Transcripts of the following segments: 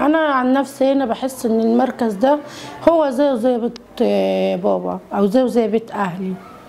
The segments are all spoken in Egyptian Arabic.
انا عن نفسي هنا بحس ان المركز ده هو زيه زي بيت آه، بابا او زيه زي بيت اهلي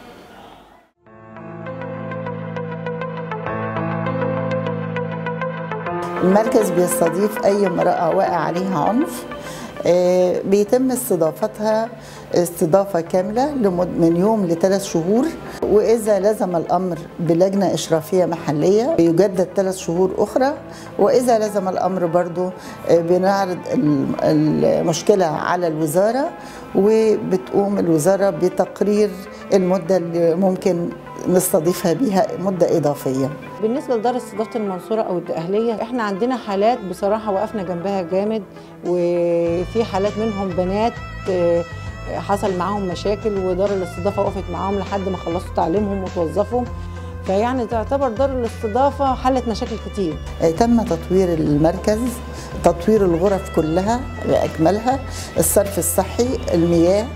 المركز بيستضيف أي امرأة واقع عليها عنف آه، بيتم استضافتها استضافة كاملة لمد- من يوم لثلاث شهور وإذا لزم الأمر بلجنة إشرافية محلية بيجدد ثلاث شهور أخرى وإذا لزم الأمر برضو آه، بنعرض الم- المشكلة على الوزارة وبتقوم الوزارة بتقرير المدة اللي ممكن نستضيفها بيها مدة إضافية بالنسبه لدار استضافه المنصوره او الدقهليه احنا عندنا حالات بصراحه وقفنا جنبها جامد وفي حالات منهم بنات آه، حصل معاهم مشاكل ودار الاستضافه وقفت معاهم لحد ما خلصوا تعليمهم وتوظفوا فيعني تعتبر دار الاستضافه حلت مشاكل كتير تم تطوير المركز تطوير الغرف كلها بأكملها الصرف الصحي المياه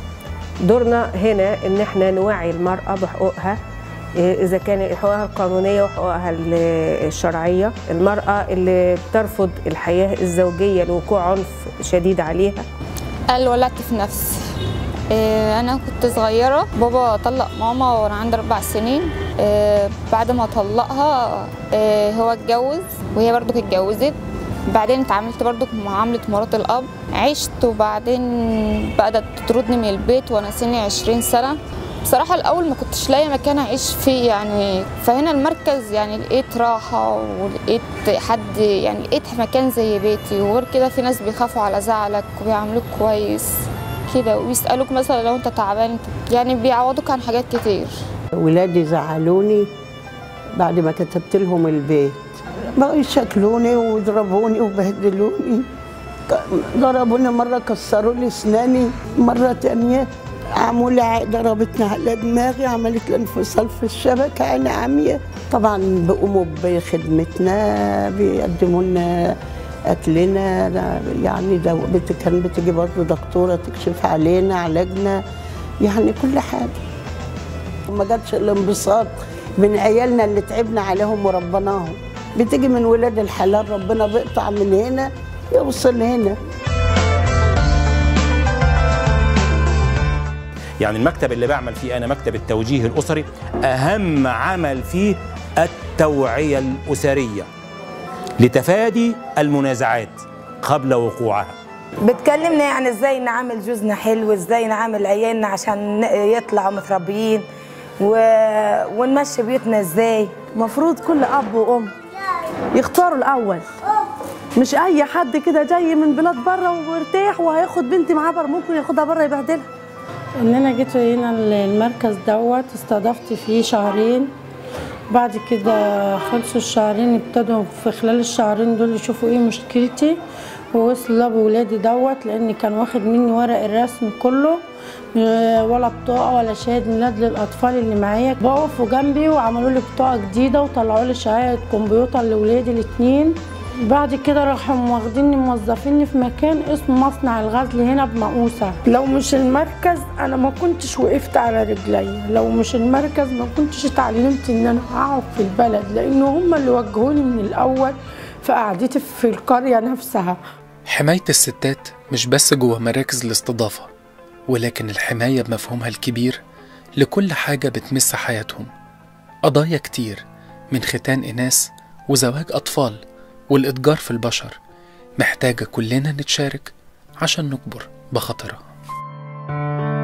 دورنا هنا ان احنا نوعي المرأة بحقوقها إيه، اذا كان حقوقها القانونية وحقوقها ال- الشرعية المرأة اللي بترفض الحياة الزوجية لوقوع عنف شديد عليها قال ولعت في نفسي إيه، انا كنت صغيره بابا طلق ماما وانا عندي اربع سنين إيه، بعد ما طلقها إيه، هو اتجوز وهي برضو اتجوزت بعدين اتعاملت برضو معاملة مرات الأب عشت وبعدين بدأت تطردني من البيت وأنا سني عشرين سنة بصراحة الأول ما كنتش لاقي مكان أعيش فيه يعني فهنا المركز يعني لقيت راحة ولقيت حد يعني لقيت مكان زي بيتي وغير كده في ناس بيخافوا على زعلك وبيعاملوك كويس كده ويسألوك مثلا لو أنت تعبان انت- يعني بيعوضوك عن حاجات كتير ولادي زعلوني بعد ما كتبت لهم البيت بقوا يشكلوني ويضربوني وبهدلوني ضربوني مرة كسروا لي اسناني مرة تانية عملوا لي ع- ضربتني على دماغي عملت لي انفصال في الشبكة عيني عمية طبعا بيقوموا بخدمتنا بيقدموا لنا اكلنا لا- يعني ده بت- كان بتيجي برضه دكتورة تكشف علينا علاجنا يعني كل حاجة وما جاتش الانبساط من عيالنا اللي تعبنا عليهم وربناهم بتيجي من ولاد الحلال ربنا بيقطع من هنا يوصل هنا يعني المكتب اللي بعمل فيه انا مكتب التوجيه الاسري اهم عمل فيه التوعيه الاسريه لتفادي المنازعات قبل وقوعها بتكلمنا يعني ازاي نعامل جوزنا حلو ازاي نعامل عيالنا عشان يطلعوا متربيين و... ونمشي بيوتنا ازاي المفروض كل اب وام يختاروا الاول مش اي حد كده جاي من بلاد بره ومرتاح وهياخد بنتي معاه بره ممكن ياخدها بره يبهدلها ان انا جيت هنا المركز دوت استضفت فيه شهرين بعد كده خلصوا الشهرين ابتدوا في خلال الشهرين دول يشوفوا ايه مشكلتي ووصلوا بولادي دوت لان كان واخد مني ورق الرسم كله آه، ولا بطاقه ولا شهاده ميلاد للاطفال اللي معايا وقفوا جنبي وعملوا لي بطاقه جديده وطلعوا لي شهاده كمبيوتر لاولادي الاثنين بعد كده راحوا واخديني موظفيني في مكان اسمه مصنع الغزل هنا بمقوسة لو مش المركز انا ما كنتش وقفت على رجلي لو مش المركز ما كنتش اتعلمت ان انا اقعد في البلد لان هم اللي وجهوني من الاول في قعدتي في القرية نفسها حماية الستات مش بس جوه مراكز الاستضافة ولكن الحماية بمفهومها الكبير لكل حاجة بتمس حياتهم قضايا كتير من ختان إناث وزواج أطفال والإتجار في البشر محتاجة كلنا نتشارك عشان نكبر بخطرها